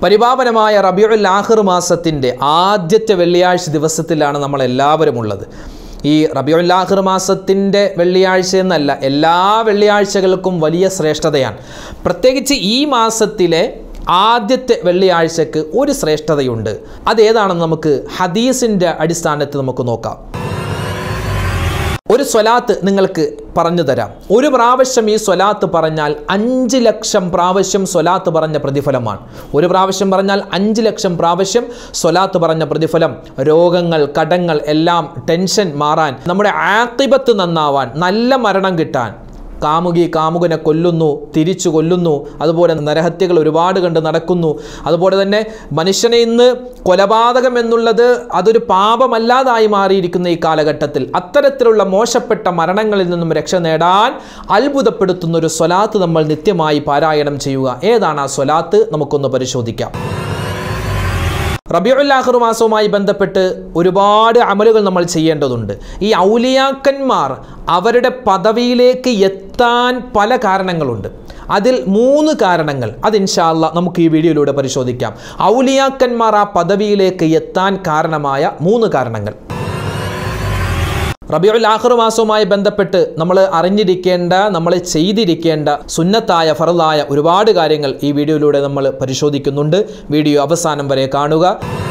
പരിപാവനമായ റബിയുൽ ആഹിർ മാസത്തിൻ്റെ ആദ്യത്തെ വെള്ളിയാഴ്ച ദിവസത്തിലാണ് നമ്മൾ എല്ലാവരും ഉള്ളത് ഈ റബിയുൽ ആഹിർ മാസത്തിൻ്റെ വെള്ളിയാഴ്ച എന്നല്ല എല്ലാ വെള്ളിയാഴ്ചകൾക്കും വലിയ ശ്രേഷ്ഠതയാണ് പ്രത്യേകിച്ച് ഈ മാസത്തിലെ ആദ്യത്തെ വെള്ളിയാഴ്ചക്ക് ഒരു ശ്രേഷ്ഠതയുണ്ട് അതേതാണെന്ന് നമുക്ക് ഹദീസിൻ്റെ അടിസ്ഥാനത്തിൽ നമുക്ക് നോക്കാം ഒരു സ്വലാത്ത് നിങ്ങൾക്ക് പറഞ്ഞു തരാം ഒരു പ്രാവശ്യം ഈ സ്വലാത്ത് പറഞ്ഞാൽ അഞ്ച് ലക്ഷം പ്രാവശ്യം സ്വലാത്ത് പറഞ്ഞ പ്രതിഫലമാണ് ഒരു പ്രാവശ്യം പറഞ്ഞാൽ അഞ്ച് ലക്ഷം പ്രാവശ്യം സ്വലാത്ത് പറഞ്ഞ പ്രതിഫലം രോഗങ്ങൾ കടങ്ങൾ എല്ലാം ടെൻഷൻ മാറാൻ നമ്മുടെ ആത്തിബത്ത് നന്നാവാൻ നല്ല മരണം കിട്ടാൻ കാമുകി കാമുകനെ കൊല്ലുന്നു തിരിച്ചു കൊല്ലുന്നു അതുപോലെ നരഹത്യകൾ ഒരുപാട് കണ്ട് നടക്കുന്നു അതുപോലെ തന്നെ മനുഷ്യനെ ഇന്ന് കൊലപാതകം എന്നുള്ളത് അതൊരു പാപമല്ലാതായി മാറിയിരിക്കുന്ന ഈ കാലഘട്ടത്തിൽ അത്തരത്തിലുള്ള മോശപ്പെട്ട മരണങ്ങളിൽ നിന്നും രക്ഷ നേടാൻ അത്ഭുതപ്പെടുത്തുന്ന ഒരു സ്വലാത്ത് നമ്മൾ നിത്യമായി പാരായണം ചെയ്യുക ഏതാണ് ആ സ്വലാത്ത് നമുക്കൊന്ന് പരിശോധിക്കാം റബിയുൽ ആഖിർ മാസവുമായി ബന്ധപ്പെട്ട് ഒരുപാട് അമലുകൾ നമ്മൾ ചെയ്യേണ്ടതുണ്ട് ഈ ഔലിയാക്കന്മാർ അവരുടെ പദവിയിലേക്ക് എത്താൻ പല കാരണങ്ങളുണ്ട് അതിൽ മൂന്ന് കാരണങ്ങൾ അത് ഇൻഷാല്ല നമുക്ക് ഈ വീഡിയോയിലൂടെ പരിശോധിക്കാം ഔലിയാക്കന്മാർ ആ പദവിയിലേക്ക് എത്താൻ കാരണമായ മൂന്ന് കാരണങ്ങൾ റബിയുൽ ആഖിർ മാസവുമായി ബന്ധപ്പെട്ട് നമ്മൾ അറിഞ്ഞിരിക്കേണ്ട നമ്മൾ ചെയ്തിരിക്കേണ്ട സുന്നത്തായ ഫറലായ ഒരുപാട് കാര്യങ്ങൾ ഈ വീഡിയോയിലൂടെ നമ്മൾ പരിശോധിക്കുന്നുണ്ട് വീഡിയോ അവസാനം വരെ കാണുക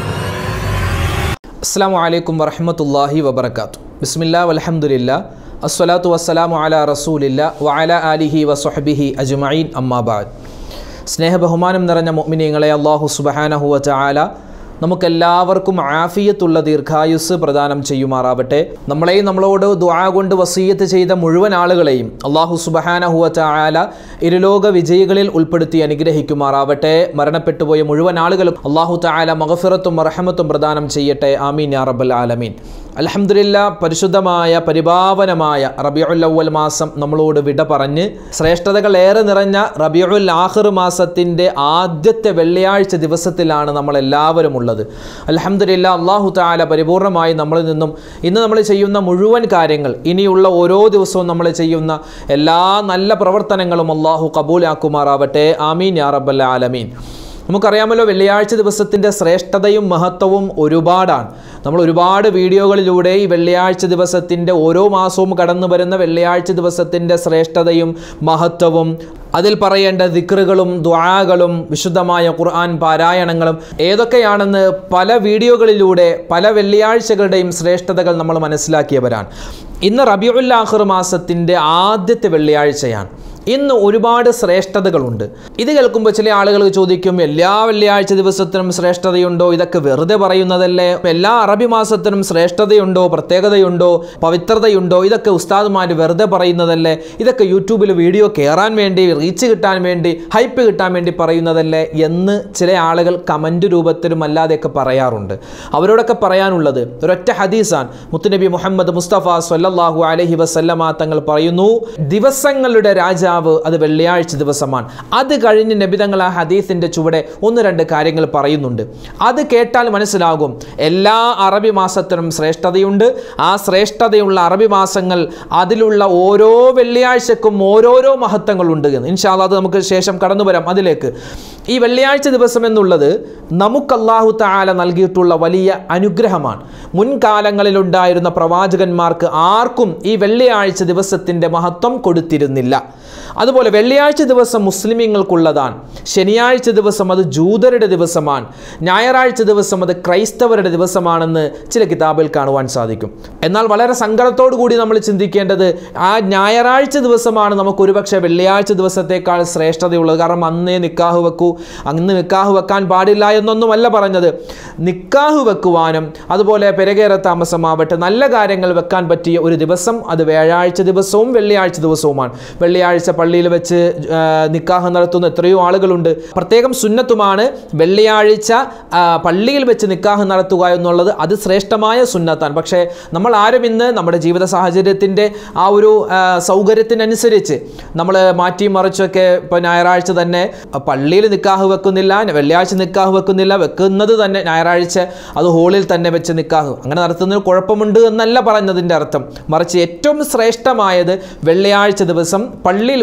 അസ്സാം വലൈക്കും വറഹമത്തല്ലാഹി വബർക്കാത്തു ബിസ്മില്ലാ വലഹമുല്ല അസ്സലാത്തു വസ്സലാമു അല റസൂലില്ല വഅല ആലിഹി വസ്ഹബിഹി അജ്മഈൻ അമ്മാബാദ് സ്നേഹബഹുമാനം നിറഞ്ഞ മുഅ്മിനീങ്ങളെ അള്ളാഹു സുബഹാനഹുവ ചാല നമുക്കെല്ലാവർക്കും ആഫിയത്തുള്ള ദീർഘായുസ് പ്രദാനം ചെയ്യുമാറാവട്ടെ നമ്മളെയും നമ്മളോട് ദുആ കൊണ്ട് വസീയത്ത് ചെയ്ത മുഴുവൻ ആളുകളെയും അള്ളാഹു സുബഹാനഹുവ ചായാല ഇരുലോക വിജയികളിൽ ഉൾപ്പെടുത്തി അനുഗ്രഹിക്കുമാറാവട്ടെ മരണപ്പെട്ടുപോയ മുഴുവൻ ആളുകളും അള്ളാഹു ചായാല മഗഫിറത്തും റഹമത്തും പ്രദാനം ചെയ്യട്ടെ ആമീൻ യാ റബ്ബൽ ആലമീൻ അലഹമില്ല പരിശുദ്ധമായ പരിപാവനമായ റബിയുൽ അവൽ മാസം നമ്മളോട് വിട പറഞ്ഞ് ശ്രേഷ്ഠതകൾ ഏറെ നിറഞ്ഞ റബിയുൽ ആഹിർ മാസത്തിൻ്റെ ആദ്യത്തെ വെള്ളിയാഴ്ച ദിവസത്തിലാണ് നമ്മൾ എല്ലാവരും ഉള്ളത് അലഹമില്ല അള്ളാഹു താല പരിപൂർണമായി നമ്മളിൽ നിന്നും ഇന്ന് നമ്മൾ ചെയ്യുന്ന മുഴുവൻ കാര്യങ്ങൾ ഇനിയുള്ള ഓരോ ദിവസവും നമ്മൾ ചെയ്യുന്ന എല്ലാ നല്ല പ്രവർത്തനങ്ങളും അള്ളാഹു കബൂലാക്കുമാറാവട്ടെ ആമീൻ യാ റബ്ബൽ ആലമീൻ നമുക്കറിയാമല്ലോ വെള്ളിയാഴ്ച ദിവസത്തിൻ്റെ ശ്രേഷ്ഠതയും മഹത്വവും ഒരുപാടാണ് നമ്മൾ ഒരുപാട് വീഡിയോകളിലൂടെ ഈ വെള്ളിയാഴ്ച ദിവസത്തിൻ്റെ ഓരോ മാസവും കടന്നു വരുന്ന വെള്ളിയാഴ്ച ദിവസത്തിൻ്റെ ശ്രേഷ്ഠതയും മഹത്വവും അതിൽ പറയേണ്ട ദിക്റുകളും ദ്വാകളും വിശുദ്ധമായ ഖുർആൻ പാരായണങ്ങളും ഏതൊക്കെയാണെന്ന് പല വീഡിയോകളിലൂടെ പല വെള്ളിയാഴ്ചകളുടെയും ശ്രേഷ്ഠതകൾ നമ്മൾ മനസ്സിലാക്കിയവരാണ് ഇന്ന് റബിയുൽ ആഖിർ മാസത്തിൻ്റെ ആദ്യത്തെ വെള്ളിയാഴ്ചയാണ് ഇന്ന് ഒരുപാട് ശ്രേഷ്ഠതകളുണ്ട് ഇത് കേൾക്കുമ്പോൾ ചില ആളുകൾ ചോദിക്കും എല്ലാ വെള്ളിയാഴ്ച ദിവസത്തിനും ശ്രേഷ്ഠതയുണ്ടോ ഇതൊക്കെ വെറുതെ പറയുന്നതല്ലേ എല്ലാ അറബി മാസത്തിനും ശ്രേഷ്ഠതയുണ്ടോ പ്രത്യേകതയുണ്ടോ പവിത്രതയുണ്ടോ ഇതൊക്കെ ഉസ്താദുമാർ വെറുതെ പറയുന്നതല്ലേ ഇതൊക്കെ യൂട്യൂബിൽ വീഡിയോ കയറാൻ വേണ്ടി റീച്ച് കിട്ടാൻ വേണ്ടി ഹൈപ്പ് കിട്ടാൻ വേണ്ടി പറയുന്നതല്ലേ എന്ന് ചില ആളുകൾ കമൻറ്റ് രൂപത്തിലും അല്ലാതെയൊക്കെ പറയാറുണ്ട് അവരോടൊക്കെ പറയാനുള്ളത് ഒരൊറ്റ ഹദീസാൻ മുത്തുനബി മുഹമ്മദ് മുസ്തഫ സല്ലല്ലാഹു അലഹി വസല്ലമ തങ്ങൾ പറയുന്നു ദിവസങ്ങളുടെ രാജാവ് അത് വെള്ളിയാഴ്ച ദിവസമാണ് അത് കഴിഞ്ഞ് നബിതങ്ങൾ ആ ഹദീസിൻ്റെ ചുവടെ ഒന്ന് രണ്ട് കാര്യങ്ങൾ പറയുന്നുണ്ട് അത് കേട്ടാൽ മനസ്സിലാകും എല്ലാ അറബി മാസത്തിനും ശ്രേഷ്ഠതയുണ്ട് ആ ശ്രേഷ്ഠതയുള്ള അറബി മാസങ്ങൾ അതിലുള്ള ഓരോ വെള്ളിയാഴ്ചക്കും ഓരോരോ മഹത്വങ്ങളുണ്ട് എന്ന് ഇൻഷാല്ല അത് നമുക്ക് ശേഷം കടന്നു വരാം അതിലേക്ക് ഈ വെള്ളിയാഴ്ച ദിവസം എന്നുള്ളത് നമുക്ക് അള്ളാഹു താല നൽകിയിട്ടുള്ള വലിയ അനുഗ്രഹമാണ് മുൻകാലങ്ങളിലുണ്ടായിരുന്ന പ്രവാചകന്മാർക്ക് ആർക്കും ഈ വെള്ളിയാഴ്ച ദിവസത്തിൻ്റെ മഹത്വം കൊടുത്തിരുന്നില്ല അതുപോലെ വെള്ളിയാഴ്ച ദിവസം മുസ്ലിമീങ്ങൾക്കുള്ളതാണ് ശനിയാഴ്ച ദിവസം അത് ജൂതരുടെ ദിവസമാണ് ഞായറാഴ്ച ദിവസം അത് ക്രൈസ്തവരുടെ ദിവസമാണെന്ന് ചില കിതാബിൽ കാണുവാൻ സാധിക്കും എന്നാൽ വളരെ സങ്കടത്തോടു കൂടി നമ്മൾ ചിന്തിക്കേണ്ടത് ആ ഞായറാഴ്ച ദിവസമാണ് നമുക്ക് ഒരുപക്ഷെ വെള്ളിയാഴ്ച ദിവസത്തേക്കാൾ ശ്രേഷ്ഠതയുള്ളത് കാരണം അന്നേ നിക്കാഹ് വെക്കൂ അന്ന് നിക്കാഹ് വെക്കാൻ പാടില്ല എന്നൊന്നുമല്ല പറഞ്ഞത് നിക്കാഹ് വെക്കുവാനും അതുപോലെ പെരകേറ താമസമാവട്ടെ നല്ല കാര്യങ്ങൾ വെക്കാൻ പറ്റിയ ഒരു ദിവസം അത് വ്യാഴാഴ്ച ദിവസവും വെള്ളിയാഴ്ച ദിവസവുമാണ് വെള്ളിയാഴ്ച പള്ളിയിൽ വെച്ച് ആ, നിക്കാഹ് നടത്തുന്ന എത്രയോ ആളുകളുണ്ട് പ്രത്യേകം സുന്നത്തുമാണ് വെള്ളിയാഴ്ച ആ, പള്ളിയിൽ വെച്ച് നിക്കാഹ് നടത്തുക എന്നുള്ളത് അത് ശ്രേഷ്ഠമായ സുന്നത്താണ് പക്ഷേ നമ്മൾ ആരും ഇന്ന് നമ്മുടെ ജീവിത സാഹചര്യത്തിൻ്റെ ആ ഒരു ആ, സൗകര്യത്തിനനുസരിച്ച് നമ്മൾ മാറ്റി മറിച്ചൊക്കെ ഇപ്പോൾ ഞായറാഴ്ച തന്നെ പള്ളിയിൽ നിക്കാഹ് വെക്കുന്നില്ല വെള്ളിയാഴ്ച നിക്കാഹ് വെക്കുന്നില്ല വെക്കുന്നത് തന്നെ ഞായറാഴ്ച അത് ഹോളിൽ തന്നെ വെച്ച് നിക്കാഹ് അങ്ങനെ നടത്തുന്നതിന് കുഴപ്പമുണ്ട് എന്നല്ല പറഞ്ഞതിൻ്റെ അർത്ഥം മറിച്ച് ഏറ്റവും ശ്രേഷ്ഠമായത് വെള്ളിയാഴ്ച ദിവസം പള്ളിയിൽ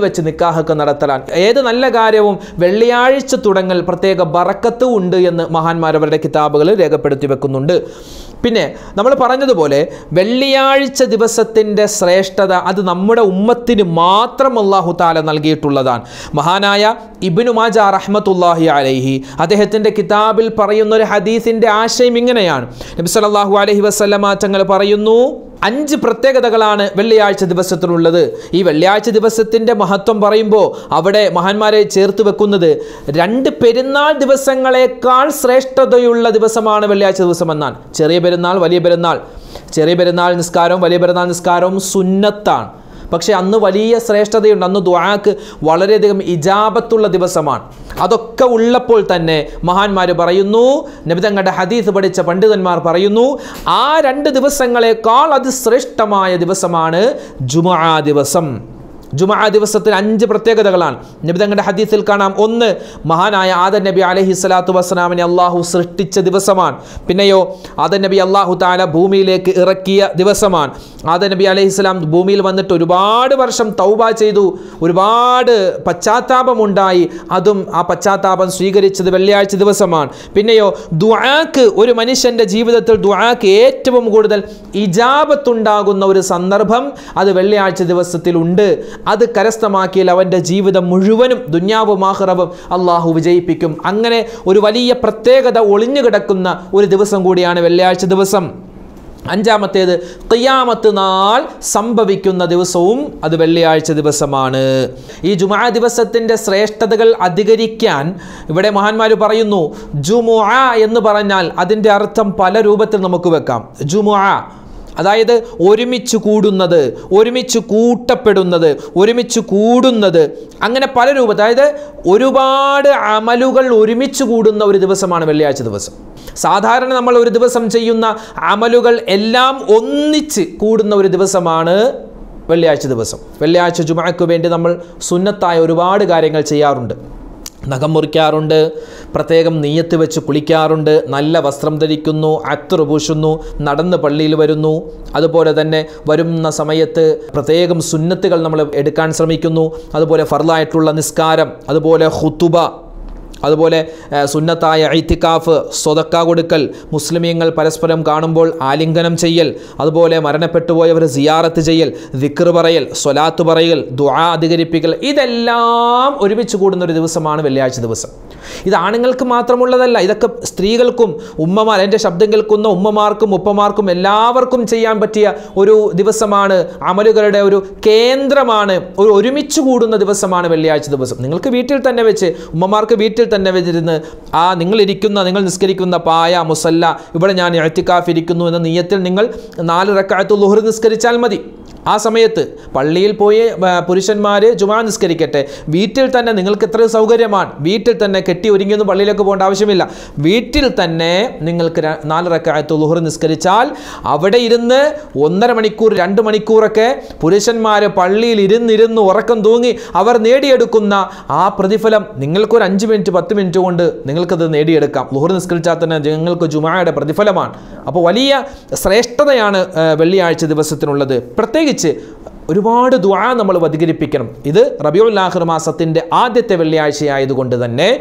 വെച്ച് നിക്കാഹൊക്കെ നടത്തലാൻ ഏത് നല്ല കാര്യവും വെള്ളിയാഴ്ച തുടങ്ങൽ പ്രത്യേക ബറക്കത്ത് ഉണ്ട് എന്ന് മഹാന്മാർ അവരുടെ കിതാബുകൾ രേഖപ്പെടുത്തി വെക്കുന്നുണ്ട് പിന്നെ നമ്മൾ പറഞ്ഞതുപോലെ വെള്ളിയാഴ്ച ദിവസത്തിൻ്റെ ശ്രേഷ്ഠത അത് നമ്മുടെ ഉമ്മത്തിന് മാത്രം അള്ളാഹു താല നൽകിയിട്ടുള്ളതാണ് മഹാനായ ഇബിനു മാജ റഹ്മത്തുല്ലാഹി അലൈഹി അദ്ദേഹത്തിൻ്റെ കിതാബിൽ പറയുന്ന ഒരു ഹദീസിൻ്റെ ആശയം ഇങ്ങനെയാണ് നബി സല്ലല്ലാഹു അലൈഹി വസല്ലമ തങ്ങൾ പറയുന്നു അഞ്ച് പ്രത്യേകതകളാണ് വെള്ളിയാഴ്ച ദിവസത്തിനുള്ളത് ഈ വെള്ളിയാഴ്ച ദിവസത്തിൻ്റെ മഹത്വം പറയുമ്പോൾ അവിടെ മഹാന്മാരെ ചേർത്ത് വെക്കുന്നത് രണ്ട് പെരുന്നാൾ ദിവസങ്ങളെക്കാൾ ശ്രേഷ്ഠതയുള്ള ദിവസമാണ് വെള്ളിയാഴ്ച ദിവസം എന്നാണ് ചെറിയ പെരുന്നാൾ വലിയ പെരുന്നാൾ ചെറിയ പെരുന്നാൾ നിസ്കാരവും വലിയ പെരുന്നാൾ നിസ്കാരവും സുന്നത്താണ് പക്ഷേ അന്ന് വലിയ ശ്രേഷ്ഠതയുണ്ട് അന്ന് ദ്വാക്ക് വളരെയധികം ഇജാബത്തുള്ള ദിവസമാണ് അതൊക്കെ ഉള്ളപ്പോൾ തന്നെ മഹാന്മാർ പറയുന്നു നബിതങ്ങളുടെ ഹദീസ് പഠിച്ച പണ്ഡിതന്മാർ പറയുന്നു ആ രണ്ട് ദിവസങ്ങളെക്കാൾ അതിശ്രേഷ്ഠമായ ദിവസമാണ് ജുമാ ദിവസം ജുമാ ദിവസത്തിന് അഞ്ച് പ്രത്യേകതകളാണ് നബി തങ്ങളുടെ ഹദീസിൽ കാണാം ഒന്ന് മഹാനായ ആദൻ നബി അലഹി സ്വലാത്തു വസ്സലാമിനെ അള്ളാഹു സൃഷ്ടിച്ച ദിവസമാണ് പിന്നെയോ ആദൻ നബി അള്ളാഹു താല ഭൂമിയിലേക്ക് ഇറക്കിയ ദിവസമാണ് ആദൻ നബി അലൈഹി സ്വലാം ഭൂമിയിൽ വന്നിട്ട് ഒരുപാട് വർഷം തൗബ ചെയ്തു ഒരുപാട് പശ്ചാത്താപമുണ്ടായി അതും ആ പശ്ചാത്താപം സ്വീകരിച്ചത് വെള്ളിയാഴ്ച ദിവസമാണ് പിന്നെയോ ദുആക്ക് ഒരു മനുഷ്യൻ്റെ ജീവിതത്തിൽ ദുആക്ക് ഏറ്റവും കൂടുതൽ ഇജാബത്തുണ്ടാകുന്ന ഒരു സന്ദർഭം അത് വെള്ളിയാഴ്ച ദിവസത്തിലുണ്ട് അത് കരസ്ഥമാക്കിയാൽ അവൻ്റെ ജീവിതം മുഴുവനും ദുന്യാവും ആഹ്റവും അള്ളാഹു വിജയിപ്പിക്കും അങ്ങനെ ഒരു വലിയ പ്രത്യേകത ഒളിഞ്ഞു കിടക്കുന്ന ഒരു ദിവസം കൂടിയാണ് വെള്ളിയാഴ്ച ദിവസം അഞ്ചാമത്തേത് ഖിയാമത്ത് നാൾ സംഭവിക്കുന്ന ദിവസവും അത് വെള്ളിയാഴ്ച ദിവസമാണ് ഈ ജുമാ ദിവസത്തിൻ്റെ ശ്രേഷ്ഠതകൾ അധികരിക്കാൻ ഇവിടെ മഹാന്മാർ പറയുന്നു ജുമുഅ എന്ന് പറഞ്ഞാൽ അതിൻ്റെ അർത്ഥം പല രൂപത്തിൽ നമുക്ക് വെക്കാം ജുമുഅ അതായത് ഒരുമിച്ച് കൂടുന്നത് ഒരുമിച്ച് കൂട്ടപ്പെടുന്നത് ഒരുമിച്ച് കൂടുന്നത് അങ്ങനെ പല രൂപ അതായത് ഒരുപാട് അമലുകൾ ഒരുമിച്ച് കൂടുന്ന ഒരു ദിവസമാണ് വെള്ളിയാഴ്ച ദിവസം സാധാരണ നമ്മൾ ഒരു ദിവസം ചെയ്യുന്ന അമലുകൾ എല്ലാം ഒന്നിച്ച് കൂടുന്ന ഒരു ദിവസമാണ് വെള്ളിയാഴ്ച ദിവസം വെള്ളിയാഴ്ച ജുമയ്ക്ക് വേണ്ടി നമ്മൾ സുന്നത്തായ ഒരുപാട് കാര്യങ്ങൾ ചെയ്യാറുണ്ട് നഖം മുറിക്കാറുണ്ട് പ്രത്യേകം നീയത്ത് വെച്ച് കുളിക്കാറുണ്ട് നല്ല വസ്ത്രം ധരിക്കുന്നു അത്തറ് പൂശുന്നു നടന്ന് പള്ളിയിൽ വരുന്നു അതുപോലെ തന്നെ വരുന്ന സമയത്ത് പ്രത്യേകം സുന്നത്തുകൾ നമ്മൾ എടുക്കാൻ ശ്രമിക്കുന്നു അതുപോലെ ഫർലായിട്ടുള്ള നിസ്കാരം അതുപോലെ ഹുത്തുബ അതുപോലെ ഏഹ്, സുന്നത്തായ ഐത്തിക്കാഫ് സ്വതക്ക കൊടുക്കൽ മുസ്ലിമീങ്ങൾ പരസ്പരം കാണുമ്പോൾ ആലിംഗനം ചെയ്യൽ അതുപോലെ മരണപ്പെട്ടു പോയവർ സിയാറത്ത് ചെയ്യൽ ദിക്ർ പറയൽ സ്വലാത്ത് പറയൽ ദുആ അധികരിപ്പിക്കൽ ഇതെല്ലാം ഒരുമിച്ച് കൂടുന്ന ഒരു ദിവസമാണ് വെള്ളിയാഴ്ച ദിവസം ഇത് ആണുങ്ങൾക്ക് മാത്രമുള്ളതല്ല ഇതൊക്കെ സ്ത്രീകൾക്കും ഉമ്മമാർ എൻ്റെ ശബ്ദം കേൾക്കുന്ന ഉമ്മമാർക്കും ഉപ്പമാർക്കും എല്ലാവർക്കും ചെയ്യാൻ പറ്റിയ ഒരു ദിവസമാണ് അമലുകളുടെ ഒരു കേന്ദ്രമാണ് ഒരു ഒരുമിച്ച് കൂടുന്ന ദിവസമാണ് വെള്ളിയാഴ്ച ദിവസം നിങ്ങൾക്ക് വീട്ടിൽ തന്നെ വെച്ച് ഉമ്മമാർക്ക് വീട്ടിൽ തന്നെ വെച്ചിരുന്ന് ആ നിങ്ങൾ ഇരിക്കുന്ന നിങ്ങൾ നിസ്കരിക്കുന്ന പായ മുസല്ല ഇവിടെ ഞാൻ എഴുത്തിക്കാഫ് ഇരിക്കുന്നു എന്ന നീയത്തിൽ നിങ്ങൾ നാല് റക്കായത്ത് ലുഹർ നിസ്കരിച്ചാൽ മതി ആ സമയത്ത് പള്ളിയിൽ പോയി പുരുഷന്മാർ ജുമാ നിസ്കരിക്കട്ടെ വീട്ടിൽ തന്നെ നിങ്ങൾക്ക് എത്ര സൗകര്യമാണ് വീട്ടിൽ തന്നെ കെട്ടി ഒരുങ്ങിയൊന്നും പള്ളിയിലേക്ക് പോകേണ്ട ആവശ്യമില്ല വീട്ടിൽ തന്നെ നിങ്ങൾക്ക് ര- നാല് റക്കായത്ത് ലുഹർ നിസ്കരിച്ചാൽ അവിടെ ഇരുന്ന് ഒന്നര മണിക്കൂർ രണ്ട് മണിക്കൂറൊക്കെ പുരുഷന്മാർ പള്ളിയിൽ ഇരുന്നിരുന്ന് ഉറക്കം തൂങ്ങി അവർ നേടിയെടുക്കുന്ന ആ പ്രതിഫലം നിങ്ങൾക്കൊരു അഞ്ച് മിനിറ്റ് പത്ത് മിനിറ്റ് കൊണ്ട് നിങ്ങൾക്കത് നേടിയെടുക്കാം ലുഹർ നിസ്കരിച്ചാൽ തന്നെ നിങ്ങൾക്ക് ജുമായുടെ പ്രതിഫലമാണ് അപ്പോൾ വലിയ ശ്രേഷ്ഠതയാണ് ആ, വെള്ളിയാഴ്ച ദിവസത്തിനുള്ളത് പ്രത്യേകിച്ച് ഒരുപാട് ദുആ നമ്മൾ അധികരിപ്പിക്കണം ഇത് റബിയുൽ ആഖിർ മാസത്തിൻ്റെ ആദ്യത്തെ വെള്ളിയാഴ്ചയായതുകൊണ്ട് തന്നെ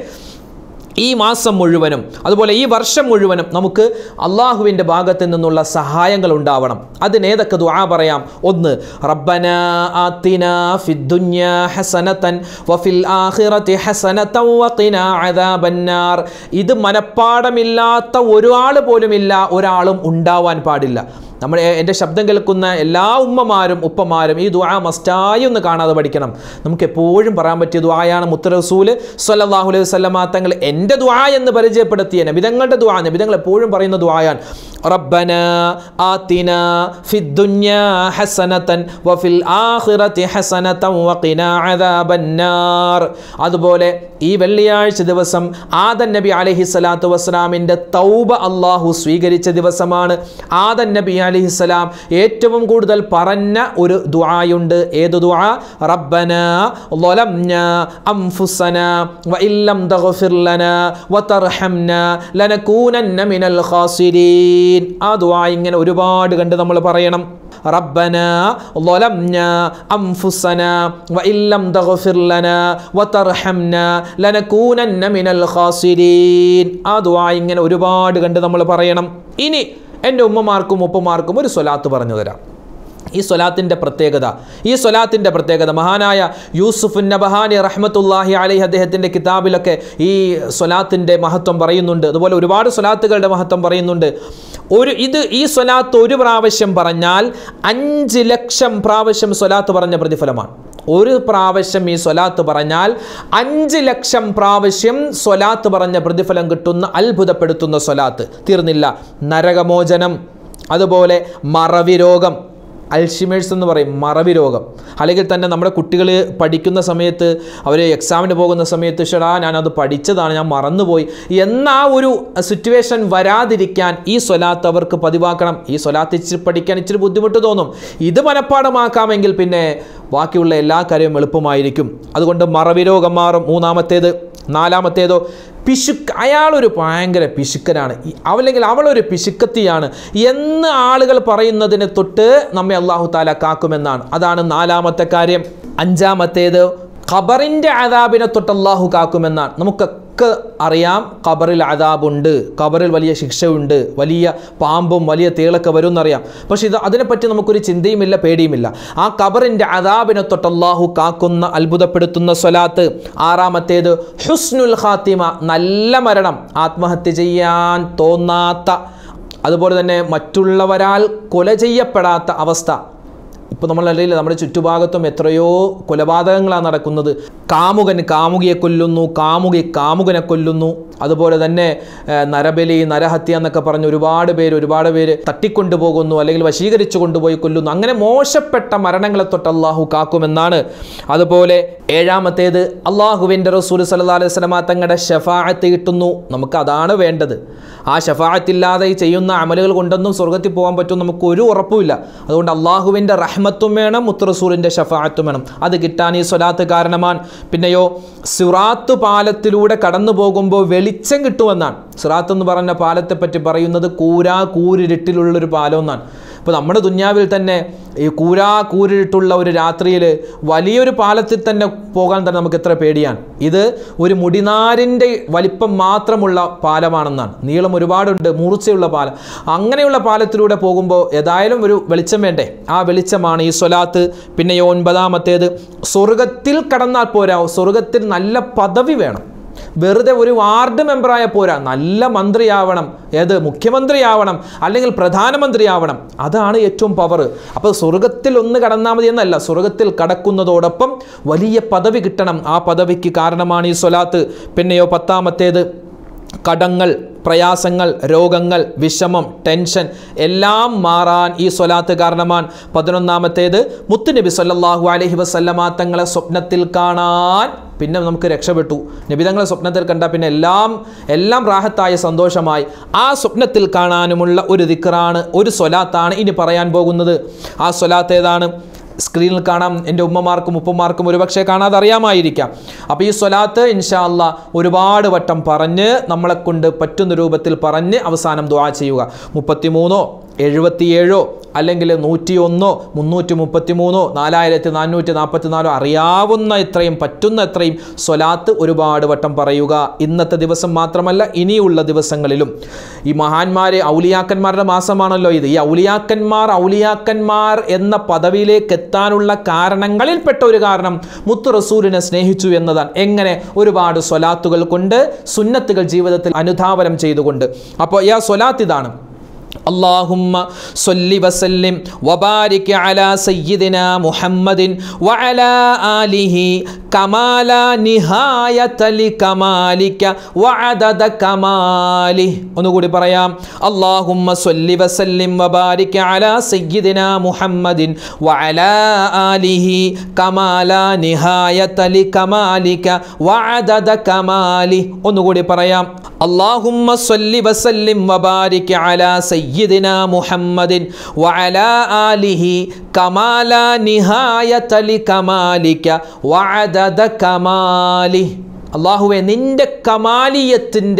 ഈ മാസം മുഴുവനും അതുപോലെ ഈ വർഷം മുഴുവനും നമുക്ക് അള്ളാഹുവിൻ്റെ ഭാഗത്ത് നിന്നുള്ള സഹായങ്ങൾ ഉണ്ടാവണം അതിനേതൊക്കെ ദുആ പറയാം ഒന്ന് റബ്ബന ആത്തിന ഫിദ്ദുന്യാ ഹസനതൻ വഫിൽ ആഖിറതി ഹസനതൻ വഖിന അദാബന്നാർ ഇത് മനപ്പാടമില്ലാത്ത ഒരാൾ പോലുമില്ല ഒരാളും ഉണ്ടാവാൻ പാടില്ല നമ്മൾ എ- എൻ്റെ ശബ്ദം കേൾക്കുന്ന എല്ലാ ഉമ്മമാരും ഉപ്പമാരും ഈ ദുആ മസ്റ്റായി ഒന്ന് കാണാതെ പഠിക്കണം നമുക്ക് എപ്പോഴും പറയാൻ പറ്റിയ ദുആയാണ് മുത്ത റസൂല് സ്വല്ലല്ലാഹു അലൈഹി വസല്ലമ തങ്ങൾ എൻ്റെ ദുആ എന്ന് പരിചയപ്പെടുത്തിയ നബിതങ്ങളുടെ ദുആ നബിതങ്ങൾ എപ്പോഴും പറയുന്ന ദുആയാണ് റബ്ബന ആത്തിന ഫിദ്ദുന്യാ ഹസനതൻ വഫിൽ ആഖിറതി ഹസനതൻ വഖിന അദാബന്നാർ അതുപോലെ ഈ വെള്ളിയാഴ്ച ദിവസം ആദൻ നബി അലൈഹി സ്വലാത്തു വസ്സലാമിൻ്റെ തൗബ അള്ളാഹു സ്വീകരിച്ച ദിവസമാണ് ആദൻ നബി അലൈഹി സ്വലാം ഏറ്റവും കൂടുതൽ പറഞ്ഞ ഒരു ദുആയുണ്ട് ഏത് ദുആ റബ്ബന ظلمنا أنفسنا وإن لم تغفر لنا وترحمنا لنكونن من الخاسرين ആ ദുആ ഇങ്ങനെ ഒരുപാട് കണ്ട് നമ്മൾ പറയണം ربنا ظلمنا أنفسنا وإن لم تغفر لنا وترحمنا لنكونن من الخاسرين ആ ദുആ ഇങ്ങനെ ഒരുപാട് കണ്ട് നമ്മൾ പറയണം ഇനി എൻ്റെ ഉമ്മമാർക്കും ഉപ്പമാർക്കും ഒരു സ്വലാത്ത് പറഞ്ഞു തരാം ഈ സ്വലാത്തിൻ്റെ പ്രത്യേകത ഈ സ്വലാത്തിൻ്റെ പ്രത്യേകത മഹാനായ യൂസുഫ് നബഹാനി റഹ്മത്തുല്ലാഹി അലൈഹി അദ്ദേഹത്തിൻ്റെ കിതാബിലൊക്കെ ഈ സ്വലാത്തിൻ്റെ മഹത്വം പറയുന്നുണ്ട് അതുപോലെ ഒരുപാട് സ്വലാത്തുകളുടെ മഹത്വം പറയുന്നുണ്ട് ഒരു ഇത് ഈ സ്വലാത്ത് ഒരു പ്രാവശ്യം പറഞ്ഞാൽ അഞ്ച് ലക്ഷം പ്രാവശ്യം സ്വലാത്ത് പറഞ്ഞ പ്രതിഫലമാണ് ഒരു പ്രാവശ്യം ഈ സ്വലാത്ത് പറഞ്ഞാൽ അഞ്ച് ലക്ഷം പ്രാവശ്യം സ്വലാത്ത് പറഞ്ഞ പ്രതിഫലം കിട്ടുന്ന അത്ഭുതപ്പെടുത്തുന്ന സ്വലാത്ത് തീർന്നില്ല നരകമോചനം അതുപോലെ മറവി രോഗം അൽഷിമേഴ്സ് എന്ന് പറയും മറവി രോഗം അല്ലെങ്കിൽ തന്നെ നമ്മുടെ കുട്ടികൾ പഠിക്കുന്ന സമയത്ത് അവർ എക്സാമിന് പോകുന്ന സമയത്ത് ഷടാ ഞാനത് പഠിച്ചതാണ് ഞാൻ മറന്നുപോയി എന്ന ആ ഒരു സിറ്റുവേഷൻ വരാതിരിക്കാൻ ഈ സ്വലാത്ത് അവർക്ക് പതിവാക്കണം ഈ സ്വലാത്ത് ഇച്ചിരി പഠിക്കാൻ ഇച്ചിരി ബുദ്ധിമുട്ട് തോന്നും ഇത് മനഃപ്പാടമാക്കാമെങ്കിൽ പിന്നെ ബാക്കിയുള്ള എല്ലാ കാര്യവും എളുപ്പമായിരിക്കും അതുകൊണ്ട് മറവി രോഗം മാറും മൂന്നാമത്തേത് നാലാമത്തേതോ പിശുക്ക് അയാളൊരു ഭയങ്കര പിശുക്കനാണ് ഈ- അല്ലെങ്കിൽ അവളൊരു പിശുക്കത്തിയാണ് എന്ന് ആളുകൾ പറയുന്നതിന് തൊട്ട് നമ്മെ അള്ളാഹു താല കാക്കുമെന്നാണ് അതാണ് നാലാമത്തെ കാര്യം അഞ്ചാമത്തേത് ഖബറിൻ്റെ അതാബിനെ തൊട്ട് അള്ളാഹു കാക്കുമെന്നാണ് നമുക്കൊക്കെ അറിയാം ഖബറിൽ അതാബുണ്ട് ഖബറിൽ വലിയ ശിക്ഷയുണ്ട് വലിയ പാമ്പും വലിയ തേളൊക്കെ വരും എന്നറിയാം പക്ഷെ ഇത് അതിനെപ്പറ്റി നമുക്കൊരു ചിന്തയുമില്ല പേടിയുമില്ല ആ ഖബറിൻ്റെ അതാബിനെ തൊട്ട് അള്ളാഹു കാക്കുന്ന അത്ഭുതപ്പെടുത്തുന്ന സ്വലാത്ത് ആറാമത്തേത് ഹുസ്നുൽ ഖാത്തിമ നല്ല മരണം ആത്മഹത്യ ചെയ്യാൻ തോന്നാത്ത അതുപോലെ തന്നെ മറ്റുള്ളവരാൽ കൊല ചെയ്യപ്പെടാത്ത അവസ്ഥ ഇപ്പോൾ നമ്മളറിയില്ല നമ്മുടെ ചുറ്റുഭാഗത്തും എത്രയോ കൊലപാതകങ്ങളാണ് നടക്കുന്നത് കാമുകൻ കാമുകിയെ കൊല്ലുന്നു കാമുകി കാമുകനെ കൊല്ലുന്നു അതുപോലെ തന്നെ ഏഹ്, നരബലി നരഹത്യ എന്നൊക്കെ പറഞ്ഞ് ഒരുപാട് പേര് ഒരുപാട് പേര് തട്ടിക്കൊണ്ടുപോകുന്നു അല്ലെങ്കിൽ വശീകരിച്ചു കൊണ്ടുപോയി കൊല്ലുന്നു അങ്ങനെ മോശപ്പെട്ട മരണങ്ങളെ തൊട്ട് അള്ളാഹു കാക്കുമെന്നാണ് അതുപോലെ ഏഴാമത്തേത് അള്ളാഹുവിൻ്റെ റസൂൽ സല്ലാ അലൈഹി സ്വലമ തങ്ങളുടെ ഷഫാഅത്ത് കിട്ടുന്നു നമുക്ക് അതാണ് വേണ്ടത് ആ ഷഫാഅത്തില്ലാതെ ഈ ചെയ്യുന്ന അമലുകൾ കൊണ്ടൊന്നും സ്വർഗത്തിൽ പോകാൻ പറ്റും നമുക്ക് ഒരു ഉറപ്പുമില്ല അതുകൊണ്ട് അള്ളാഹുവിൻ്റെ റഹ്മത്തും വേണം മുത്തറസൂലിൻ്റെ ഷഫാഅത്തും വേണം അത് കിട്ടാൻ ഈ സ്വലാത്ത് കാരണമാണ് പിന്നെയോ സിറാത്ത് പാലത്തിലൂടെ കടന്നു പോകുമ്പോൾ വെളിച്ചം കിട്ടുമെന്നാണ് സിറാത്ത് എന്ന് പറഞ്ഞ പാലത്തെ പറ്റി പറയുന്നത് കൂരാ കൂരിരുട്ടിലുള്ളൊരു പാലം എന്നാണ് ഇപ്പോൾ നമ്മുടെ ദുന്യാവിൽ തന്നെ ഈ കൂരാ കൂരിട്ടുള്ള ഒരു രാത്രിയിൽ വലിയൊരു പാലത്തിൽ തന്നെ പോകാൻ തന്നെ നമുക്ക് എത്ര പേടിയാണ് ഇത് ഒരു മുടിനാരിൻ്റെ വലിപ്പം മാത്രമുള്ള പാലമാണെന്നാണ് നീളം ഒരുപാടുണ്ട് മൂർച്ചയുള്ള പാലം അങ്ങനെയുള്ള പാലത്തിലൂടെ പോകുമ്പോൾ ഏതായാലും ഒരു വെളിച്ചം വേണ്ടേ ആ വെളിച്ചമാണ് ഈ സ്വലാത്ത് പിന്നെ ഒൻപതാമത്തേത് സ്വർഗത്തിൽ കടന്നാൽ പോരാ സ്വർഗത്തിൽ നല്ല പദവി വേണം വെറുതെ ഒരു വാർഡ് മെമ്പറായ പോരാ നല്ല മന്ത്രിയാവണം ഏത് മുഖ്യമന്ത്രിയാവണം അല്ലെങ്കിൽ പ്രധാനമന്ത്രിയാവണം അതാണ് ഏറ്റവും പവർ അപ്പോൾ സ്വർഗത്തിൽ ഒന്ന് കടന്നാൽ മതി എന്നല്ല സ്വർഗത്തിൽ കടക്കുന്നതോടൊപ്പം വലിയ പദവി കിട്ടണം ആ പദവിക്ക് കാരണമാണ് ഈ സ്വലാത്ത് പിന്നെയോ പത്താമത്തേത് കടങ്ങൾ പ്രയാസങ്ങൾ രോഗങ്ങൾ വിഷമം ടെൻഷൻ എല്ലാം മാറാൻ ഈ സ്വലാത്ത് കാരണമാണ് പതിനൊന്നാമത്തേത് മുത്തുനബി സല്ലല്ലാഹു അലൈഹി വസല്ലമ തങ്ങളെ സ്വപ്നത്തിൽ കാണാൻ പിന്നെ നമുക്ക് രക്ഷപ്പെട്ടു നബിതങ്ങളെ സ്വപ്നത്തിൽ കണ്ട പിന്നെ എല്ലാം എല്ലാം റാഹത്തായ സന്തോഷമായി ആ സ്വപ്നത്തിൽ കാണാനുമുള്ള ഒരു ദിക്റാണ് ഒരു സ്വലാത്താണ് ഇനി പറയാൻ പോകുന്നത് ആ സ്വലാത്ത് ഏതാണ് സ്ക്രീനിൽ കാണാം എൻ്റെ ഉമ്മമാർക്കും ഉപ്പമാർക്കും ഒരുപക്ഷെ കാണാതെ അറിയാമായിരിക്കാം അപ്പോൾ ഈ സ്വലാത്ത് ഇൻഷാ അല്ലാ ഒരുപാട് വട്ടം പറഞ്ഞ് നമ്മളെ കൊണ്ട് പറ്റുന്ന രൂപത്തിൽ പറഞ്ഞ് അവസാനം ദുആ ചെയ്യുക മുപ്പത്തിമൂന്നോ എഴുപത്തിയേഴോ അല്ലെങ്കിൽ നൂറ്റി ഒന്നോ മുന്നൂറ്റി മുപ്പത്തി മൂന്നോ നാലായിരത്തി നാനൂറ്റി നാൽപ്പത്തി നാലോ അറിയാവുന്ന എത്രയും പറ്റുന്ന എത്രയും സ്വലാത്ത് ഒരുപാട് വട്ടം പറയുക ഇന്നത്തെ ദിവസം മാത്രമല്ല ഇനിയുള്ള ദിവസങ്ങളിലും ഈ മഹാന്മാരെ ഔലിയാക്കന്മാരുടെ മാസമാണല്ലോ ഇത് ഈ ഔലിയാക്കന്മാർ ഔലിയാക്കന്മാർ എന്ന പദവിയിലേക്ക് എത്താനുള്ള കാരണങ്ങളിൽപ്പെട്ട ഒരു കാരണം മുത്തു റസൂലിനെ സ്നേഹിച്ചു എന്നതാണ് എങ്ങനെ ഒരുപാട് സ്വലാത്തുകൾ കൊണ്ട് സുന്നത്തുകൾ ജീവിതത്തിൽ അനുധാവനം ചെയ്തുകൊണ്ട് അപ്പോൾ ഈ ആ സ്വലാത്ത് ഇതാണ് اللهم صل وسلم وبارك على سيدنا محمد وعلى آله كما لا نهاية لكمالك وعدد كماله ഒന്നുകൂടി പറയാം اللهم صل وسلم وبارك على سيدنا محمد وعلى آله كما لا نهاية لكمالك وعدد كماله ഒന്നുകൂടി പറയാം اللهم صل وسلم وبارك على سيدنا محمد وعلى آله كما لا نهاية لكمالك وعدد كماله അള്ളാഹുവെ നിന്റെ കമാലിയത്തിൻ്റെ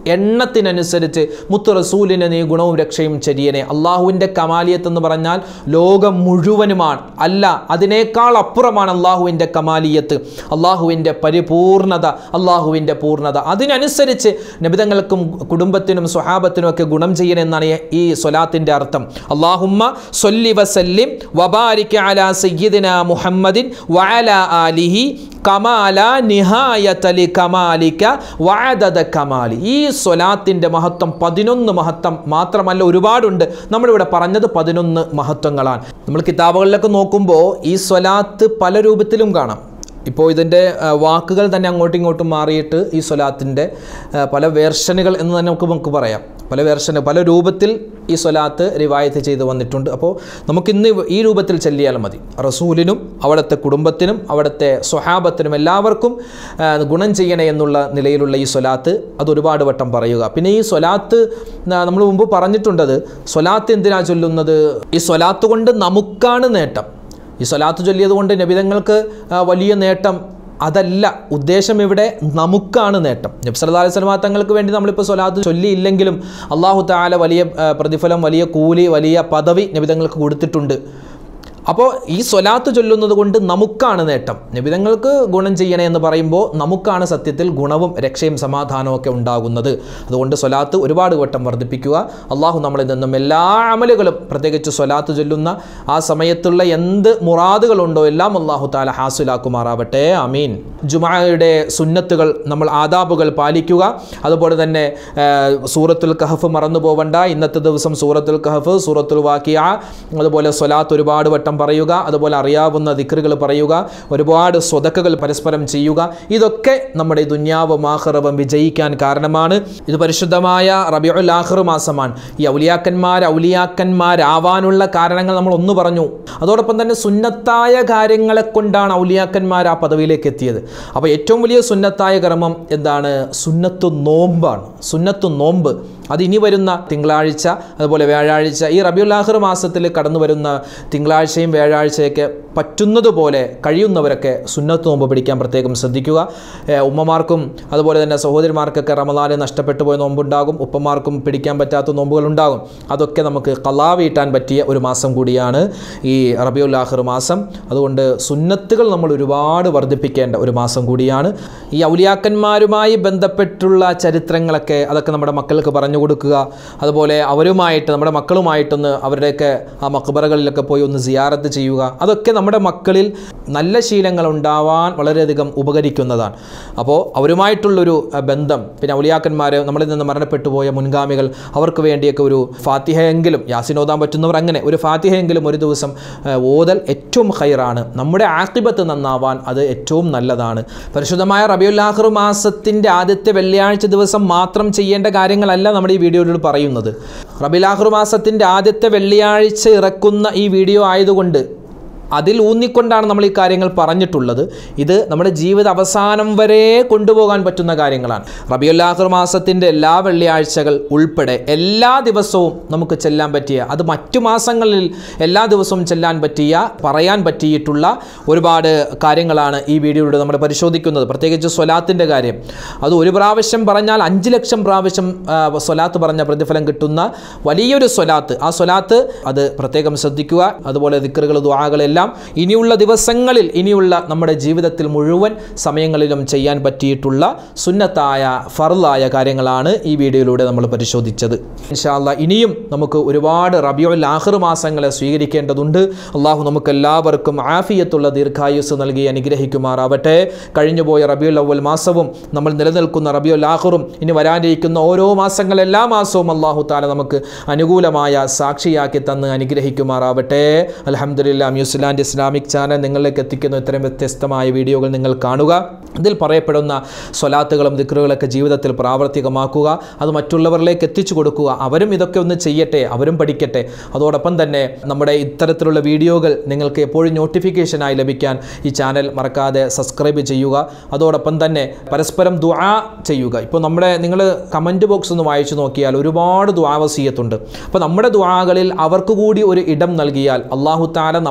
എണ്ണത്തിനനുസരിച്ച് മുത്തു റസൂലിന് നീ ഗുണവും രക്ഷയും ചരിയനെ അള്ളാഹുവിൻ്റെ കമാലിയത്ത് എന്ന് പറഞ്ഞാൽ ലോകം മുഴുവനുമാണ് അല്ല അതിനേക്കാൾ അപ്പുറമാണ് അള്ളാഹുവിൻ്റെ കമാലിയത്ത് അള്ളാഹുവിൻ്റെ പരിപൂർണത അള്ളാഹുവിൻ്റെ പൂർണ്ണത അതിനനുസരിച്ച് നബിതങ്ങൾക്കും കുടുംബത്തിനും സ്വഹാബത്തിനും ഒക്കെ ഗുണം ചെയ്യണമെന്നാണ് ഈ- ഈ സ്വലാത്തിൻ്റെ അർത്ഥം അള്ളാഹുമ്മ സൊല്ലി വസല്ലിം വബാരിക് അലാ സയ്യിദിന മുഹമ്മദിൻ വഅല ആലിഹി കമാല നിഹായതലി കമാലിക വഅദദ കമാലി ഈ സ്വലാത്തിൻ്റെ മഹത്വം പതിനൊന്ന് മഹത്വം മാത്രമല്ല ഒരുപാടുണ്ട് നമ്മളിവിടെ പറഞ്ഞത് പതിനൊന്ന് മഹത്വങ്ങളാണ് നമ്മൾ കിതാബുകളിലൊക്കെ നോക്കുമ്പോൾ ഈ സ്വലാത്ത് പല രൂപത്തിലും കാണാം ഇപ്പോൾ ഇതിൻ്റെ ആ, വാക്കുകൾ തന്നെ അങ്ങോട്ടും ഇങ്ങോട്ടും മാറിയിട്ട് ഈ സ്വലാത്തിൻ്റെ ആ, പല വേർഷനുകൾ എന്ന് തന്നെ നമുക്ക് നമുക്ക് പറയാം പല വേർഷന് പല രൂപത്തിൽ ഈ സ്വലാത്ത് റിവായത്ത് ചെയ്ത് വന്നിട്ടുണ്ട് അപ്പോൾ നമുക്കിന്ന് ഈ രൂപത്തിൽ ചെല്ലിയാൽ മതി റസൂലിനും അവിടുത്തെ കുടുംബത്തിനും അവിടുത്തെ സ്വഹാബത്തിനും എല്ലാവർക്കും ആ, ഗുണം ചെയ്യണേ എന്നുള്ള നിലയിലുള്ള ഈ സ്വലാത്ത് അത് ഒരുപാട് വട്ടം പറയുക പിന്നെ ഈ സ്വലാത്ത് നമ്മൾ മുമ്പ് പറഞ്ഞിട്ടുണ്ടത് സ്വലാത്ത് എന്തിനാ ചൊല്ലുന്നത് ഈ സ്വലാത്ത് കൊണ്ട് നമുക്കാണ് നേട്ടം ഈ സ്വലാത്ത് ചൊല്ലിയത് കൊണ്ട് നബിതങ്ങൾക്ക് ആ, വലിയ നേട്ടം അതല്ല ഉദ്ദേശം ഇവിടെ നമുക്കാണ് നേട്ടം നബി സല്ലല്ലാഹു അലൈഹി വസല്ലമ തങ്ങൾക്ക് വേണ്ടി നമ്മളിപ്പോൾ സ്വലാത്ത് ചൊല്ലിയില്ലെങ്കിലും അള്ളാഹു താല വലിയ ആ, പ്രതിഫലം വലിയ കൂലി വലിയ പദവി നബിതങ്ങൾക്ക് കൊടുത്തിട്ടുണ്ട് അപ്പോൾ ഈ സ്വലാത്ത് ചൊല്ലുന്നത് കൊണ്ട് നമുക്കാണ് നേട്ടം നബിതങ്ങൾക്ക് ഗുണം ചെയ്യണേ എന്ന് പറയുമ്പോൾ നമുക്കാണ് സത്യത്തിൽ ഗുണവും രക്ഷയും സമാധാനവും ഒക്കെ ഉണ്ടാകുന്നത് അതുകൊണ്ട് സ്വലാത്ത് ഒരുപാട് വട്ടം വർദ്ധിപ്പിക്കുക അള്ളാഹു നമ്മളിൽ നിന്നും എല്ലാ അമലുകളും പ്രത്യേകിച്ച് സ്വലാത്ത് ചൊല്ലുന്ന ആ സമയത്തുള്ള എന്ത് മുറാദുകളുണ്ടോ എല്ലാം അള്ളാഹു താല ഹാസുലാക്കുമാറാവട്ടെ അമീൻ ജുമായുടെ സുന്നത്തുകൾ നമ്മൾ ആദാബുകൾ പാലിക്കുക അതുപോലെ തന്നെ ആ, സൂറത്തുൽ കഹഫ് മറന്നു പോവണ്ട ഇന്നത്തെ ദിവസം സൂറത്തുൽ കഹഫ് സൂറത്തുൽ വാക്കിയ അതുപോലെ സ്വലാത്ത് ഒരുപാട് വട്ടം പറയുക അതുപോലെ അറിയാവുന്ന ദിക്റുകൾ പറയുക ഒരുപാട് സ്വതക്കകൾ പരസ്പരം ചെയ്യുക ഇതൊക്കെ നമ്മുടെ ഈ ദുന്യാവ് മാഹറവം വിജയിക്കാൻ കാരണമാണ് ഇത് പരിശുദ്ധമായ റബിയുൽ ആഖിർ മാസമാണ് ഈ ഔലിയാക്കന്മാർ ഔലിയാക്കന്മാരാവാനുള്ള കാരണങ്ങൾ നമ്മൾ ഒന്ന് പറഞ്ഞു അതോടൊപ്പം തന്നെ സുന്നത്തായ കാര്യങ്ങളെ കൊണ്ടാണ് ഔലിയാക്കന്മാർ ആ പദവിയിലേക്ക് എത്തിയത് അപ്പോൾ ഏറ്റവും വലിയ സുന്നത്തായ കർമ്മം എന്താണ് സുന്നത്തു നോമ്പാണ് സുന്നത്തു നോമ്പ് അത് ഇനി വരുന്ന തിങ്കളാഴ്ച അതുപോലെ വ്യാഴാഴ്ച ഈ റബിയുൽ ആഖിർ മാസത്തിൽ കടന്നു വരുന്ന തിങ്കളാഴ്ചയും വ്യാഴാഴ്ചയൊക്കെ പറ്റുന്നതുപോലെ കഴിയുന്നവരൊക്കെ സുന്നത്ത് നോമ്പ് പിടിക്കാൻ പ്രത്യേകം ശ്രദ്ധിക്കുക ഏഹ് ഉമ്മമാർക്കും അതുപോലെ തന്നെ സഹോദരിമാർക്കൊക്കെ റമദാന് നഷ്ടപ്പെട്ടു പോയ നോമ്പുണ്ടാകും ഉപ്പമാർക്കും പിടിക്കാൻ പറ്റാത്ത നോമ്പുകളുണ്ടാകും അതൊക്കെ നമുക്ക് കലാ വീട്ടാൻ പറ്റിയ ഒരു മാസം കൂടിയാണ് ഈ റബിയുൽ ആഖിർ മാസം അതുകൊണ്ട് സുന്നത്തുകൾ നമ്മൾ ഒരുപാട് വർദ്ധിപ്പിക്കേണ്ട ഒരു മാസം കൂടിയാണ് ഈ ഔലിയാക്കന്മാരുമായി ബന്ധപ്പെട്ടുള്ള ചരിത്രങ്ങളൊക്കെ അതൊക്കെ നമ്മുടെ മക്കൾക്ക് പറഞ്ഞു കൊടുക്കുക അതുപോലെ അവരുമായിട്ട് നമ്മുടെ മക്കളുമായിട്ടൊന്ന് അവരുടെയൊക്കെ ആ മക്ബറകളിലൊക്കെ പോയി ഒന്ന് സിയാറത്ത് ചെയ്യുക അതൊക്കെ നമ്മുടെ മക്കളിൽ നല്ല ശീലങ്ങൾ ഉണ്ടാവാൻ വളരെയധികം ഉപകരിക്കുന്നതാണ് അപ്പോൾ അവരുമായിട്ടുള്ളൊരു അഹ്, ബന്ധം പിന്നെ ഔലിയാക്കന്മാർ നമ്മളിൽ നിന്ന് മരണപ്പെട്ടു പോയ മുൻഗാമികൾ അവർക്ക് വേണ്ടിയൊക്കെ ഒരു ഫാത്തിഹയെങ്കിലും യാസിൻ ഓതാൻ പറ്റുന്നവർ അങ്ങനെ ഒരു ഫാത്തിഹയെങ്കിലും ഒരു ദിവസം അഹ്, ഓതൽ ഏറ്റവും ഹൈറാണ് നമ്മുടെ ആക്കിബത്ത് നന്നാവാൻ അത് ഏറ്റവും നല്ലതാണ് പരിശുദ്ധമായ റബിയുൽ ആഖിർ മാസത്തിൻ്റെ ആദ്യത്തെ വെള്ളിയാഴ്ച ദിവസം മാത്രം ചെയ്യേണ്ട കാര്യങ്ങളല്ല നമ്മുടെ ഈ വീഡിയോയിൽ പറയുന്നത് റബിയുൽ ആഖിർ മാസത്തിൻ്റെ ആദ്യത്തെ വെള്ളിയാഴ്ച ഇറക്കുന്ന ഈ വീഡിയോ ആയതുകൊണ്ട് അതിൽ ഊന്നിക്കൊണ്ടാണ് നമ്മൾ ഈ കാര്യങ്ങൾ പറഞ്ഞിട്ടുള്ളത് ഇത് നമ്മുടെ ജീവിത അവസാനം വരെ കൊണ്ടുപോകാൻ പറ്റുന്ന കാര്യങ്ങളാണ് റബിയുല്ലാഹർ മാസത്തിൻ്റെ എല്ലാ വെള്ളിയാഴ്ചകൾ ഉൾപ്പെടെ എല്ലാ ദിവസവും നമുക്ക് ചെല്ലാൻ പറ്റിയ അത് മറ്റു മാസങ്ങളിൽ എല്ലാ ദിവസവും ചെല്ലാൻ പറ്റിയ പറയാൻ പറ്റിയിട്ടുള്ള ഒരുപാട് കാര്യങ്ങളാണ് ഈ വീഡിയോയിലൂടെ നമ്മൾ പരിശോധിക്കുന്നത് പ്രത്യേകിച്ച് സ്വലാത്തിൻ്റെ കാര്യം അത് ഒരു പ്രാവശ്യം പറഞ്ഞാൽ അഞ്ച് ലക്ഷം പ്രാവശ്യം ആ, സ്വലാത്ത് പറഞ്ഞ പ്രതിഫലം കിട്ടുന്ന വലിയൊരു സ്വലാത്ത് ആ സ്വലാത്ത് അത് പ്രത്യേകം ശ്രദ്ധിക്കുക അതുപോലെ ദിക്കറുകൾ ദ്വാകളെല്ലാം ഇനിയുള്ള ദിവസങ്ങളിൽ ഇനിയുള്ള നമ്മുടെ ജീവിതത്തിൽ മുഴുവൻ സമയങ്ങളിലും ചെയ്യാൻ പറ്റിയിട്ടുള്ള സുന്നത്തായ ഫർലായ കാര്യങ്ങളാണ് ഈ വീഡിയോയിലൂടെ നമ്മൾ പരിശോധിച്ചത് ഇൻഷാല്ല ഇനിയും നമുക്ക് ഒരുപാട് റബിയുൽ ആഖിർ മാസങ്ങളെ സ്വീകരിക്കേണ്ടതുണ്ട് അള്ളാഹു നമുക്ക് എല്ലാവർക്കും ആഫിയത്തുള്ള ദീർഘായുസ് നൽകി അനുഗ്രഹിക്കുമാറാവട്ടെ കഴിഞ്ഞുപോയ റബിയുൽ അവൽ മാസവും നമ്മൾ നിലനിൽക്കുന്ന റബിയുൽ ആഖിറും ഇനി വരാനിരിക്കുന്ന ഓരോ മാസങ്ങൾ എല്ലാ മാസവും അള്ളാഹു താല നമുക്ക് അനുകൂലമായ സാക്ഷിയാക്കി തന്ന് അനുഗ്രഹിക്കുമാറാവട്ടെ അലഹമുല്ല ന്യൂസിലാൻഡ് ഇസ്ലാമിക് ചാനൽ നിങ്ങളിലേക്ക് എത്തിക്കുന്ന ഇത്തരം വ്യത്യസ്തമായ വീഡിയോകൾ നിങ്ങൾ കാണുക ഇതിൽ പറയപ്പെടുന്ന സ്വലാത്തുകളും ദിക്റുകളൊക്കെ ജീവിതത്തിൽ പ്രാവർത്തികമാക്കുക അത് മറ്റുള്ളവരിലേക്ക് എത്തിച്ചു കൊടുക്കുക അവരും ഇതൊക്കെ ഒന്ന് ചെയ്യട്ടെ അവരും പഠിക്കട്ടെ അതോടൊപ്പം തന്നെ നമ്മുടെ ഇത്തരത്തിലുള്ള വീഡിയോകൾ നിങ്ങൾക്ക് എപ്പോഴും നോട്ടിഫിക്കേഷനായി ലഭിക്കാൻ ഈ ചാനൽ മറക്കാതെ സബ്സ്ക്രൈബ് ചെയ്യുക അതോടൊപ്പം തന്നെ പരസ്പരം ദുആ ചെയ്യുക ഇപ്പോൾ നമ്മുടെ നിങ്ങൾ കമൻറ്റ് ബോക്സ് ഒന്ന് വായിച്ചു നോക്കിയാൽ ഒരുപാട് ദുആവസീയത്തുണ്ട് അപ്പോൾ നമ്മുടെ ദുആകളിൽ അവർക്ക് കൂടി ഒരു ഇടം നൽകിയാൽ അള്ളാഹു താല നമ്മളറിയാതെ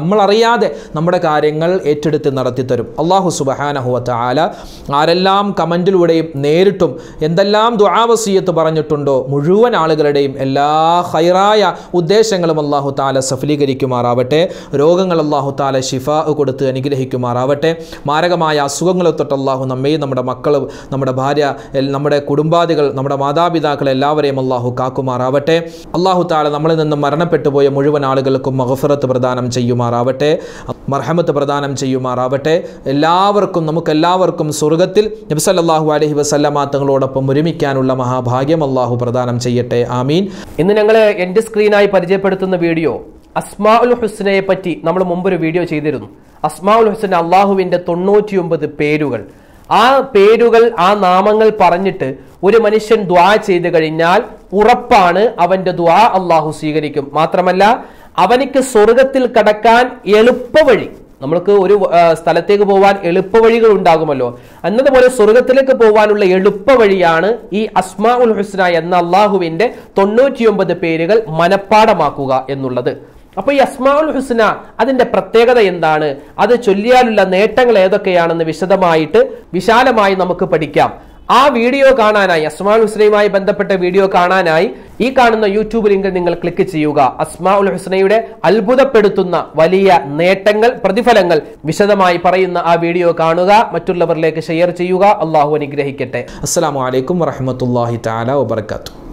അറിയാതെ നമ്മുടെ കാര്യങ്ങൾ ഏറ്റെടുത്ത് നടത്തിത്തരും അള്ളാഹു സുബഹാനഹുവ ആല ആരെല്ലാം കമൻറ്റിലൂടെയും നേരിട്ടും എന്തെല്ലാം ദുആവസീയത്ത് പറഞ്ഞിട്ടുണ്ടോ മുഴുവൻ ആളുകളുടെയും എല്ലാ ഹൈറായ ഉദ്ദേശങ്ങളും അള്ളാഹു താല സഫലീകരിക്കുമാറാവട്ടെ രോഗങ്ങൾ അള്ളാഹു താല ഷിഫ കൊടുത്ത് അനുഗ്രഹിക്കുമാറാവട്ടെ മാരകമായ അസുഖങ്ങളെ തൊട്ട് അള്ളാഹു നമ്മയും നമ്മുടെ മക്കളും നമ്മുടെ ഭാര്യ എൽ- നമ്മുടെ കുടുംബാദികൾ നമ്മുടെ മാതാപിതാക്കൾ എല്ലാവരെയും അള്ളാഹു കാക്കുമാറാവട്ടെ അള്ളാഹു താല നമ്മളിൽ നിന്ന് മരണപ്പെട്ടു പോയ മുഴുവൻ ആളുകൾക്കും മഹഫറത്ത് പ്രദാനം ചെയ്യുമാറാവട്ടെ മർഹമത്ത് പ്രദാനം ചെയ്യുമാറാവട്ടെ എല്ലാവർക്കും നമുക്ക് എല്ലാവർക്കും സ്വർഗത്തിൽ നബ്സല്ലാഹു അലഹി വസല്ലമാ തങ്ങളോടൊപ്പം ഒരുമിക്കാനുള്ള മഹാഭാഗ്യം അള്ളാഹു പ്രദാനം ചെയ്യട്ടെ ആമീൻ ഇന്ന് ഞങ്ങൾ എൻ്റെ സ്ക്രീനായി പരിചയപ്പെടുത്തുന്ന വീഡിയോ അസ്മാ ഉൽ ഹുസ്നയെ പറ്റി നമ്മൾ മുമ്പൊരു വീഡിയോ ചെയ്തിരുന്നു അസ്മാ ഉൽ ഹുസ്ന അള്ളാഹുവിന്റെ തൊണ്ണൂറ്റിയൊമ്പത് പേരുകൾ ആ പേരുകൾ ആ നാമങ്ങൾ പറഞ്ഞിട്ട് ഒരു മനുഷ്യൻ ദ്വാ ചെയ്തു കഴിഞ്ഞാൽ ഉറപ്പാണ് അവന്റെ ദ്വാ അള്ളാഹു സ്വീകരിക്കും മാത്രമല്ല അവനിക്ക് സ്വർഗത്തിൽ കടക്കാൻ എളുപ്പവഴി നമ്മൾക്ക് ഒരു ആ, സ്ഥലത്തേക്ക് പോകാൻ എളുപ്പവഴികൾ ഉണ്ടാകുമല്ലോ എന്നതുപോലെ സ്വർഗത്തിലേക്ക് പോകാനുള്ള എളുപ്പവഴിയാണ് ഈ അസ്മാ ഉൽ ഹുസ്ന എന്ന അള്ളാഹുവിന്റെ തൊണ്ണൂറ്റിയൊമ്പത് പേരുകൾ മനഃപ്പാടമാക്കുക എന്നുള്ളത് അപ്പൊ ഈ അസ്മാ ഉൽ ഹുസ്ന അതിന്റെ പ്രത്യേകത എന്താണ് അത് ചൊല്ലിയാലുള്ള നേട്ടങ്ങൾ ഏതൊക്കെയാണെന്ന് വിശദമായിട്ട് വിശാലമായി നമുക്ക് പഠിക്കാം ആ വീഡിയോ കാണാനായി അസ്മാ ഉൽ ഹുസ്നയുമായി ബന്ധപ്പെട്ട വീഡിയോ കാണാനായി ഈ കാണുന്ന യൂട്യൂബ് ലിങ്കിൽ നിങ്ങൾ ക്ലിക്ക് ചെയ്യുക അസ്മാ ഉൽ ഹുസ്നയുടെ അത്ഭുതപ്പെടുത്തുന്ന വലിയ നേട്ടങ്ങൾ പ്രതിഫലങ്ങൾ വിശദമായി പറയുന്ന ആ വീഡിയോ കാണുക മറ്റുള്ളവരിലേക്ക് ഷെയർ ചെയ്യുക അള്ളാഹു അനുഗ്രഹിക്കട്ടെ അസ്സാം വലൈക്കും വറഹമത്തല്ലാഹി താല വബർക്കാത്തു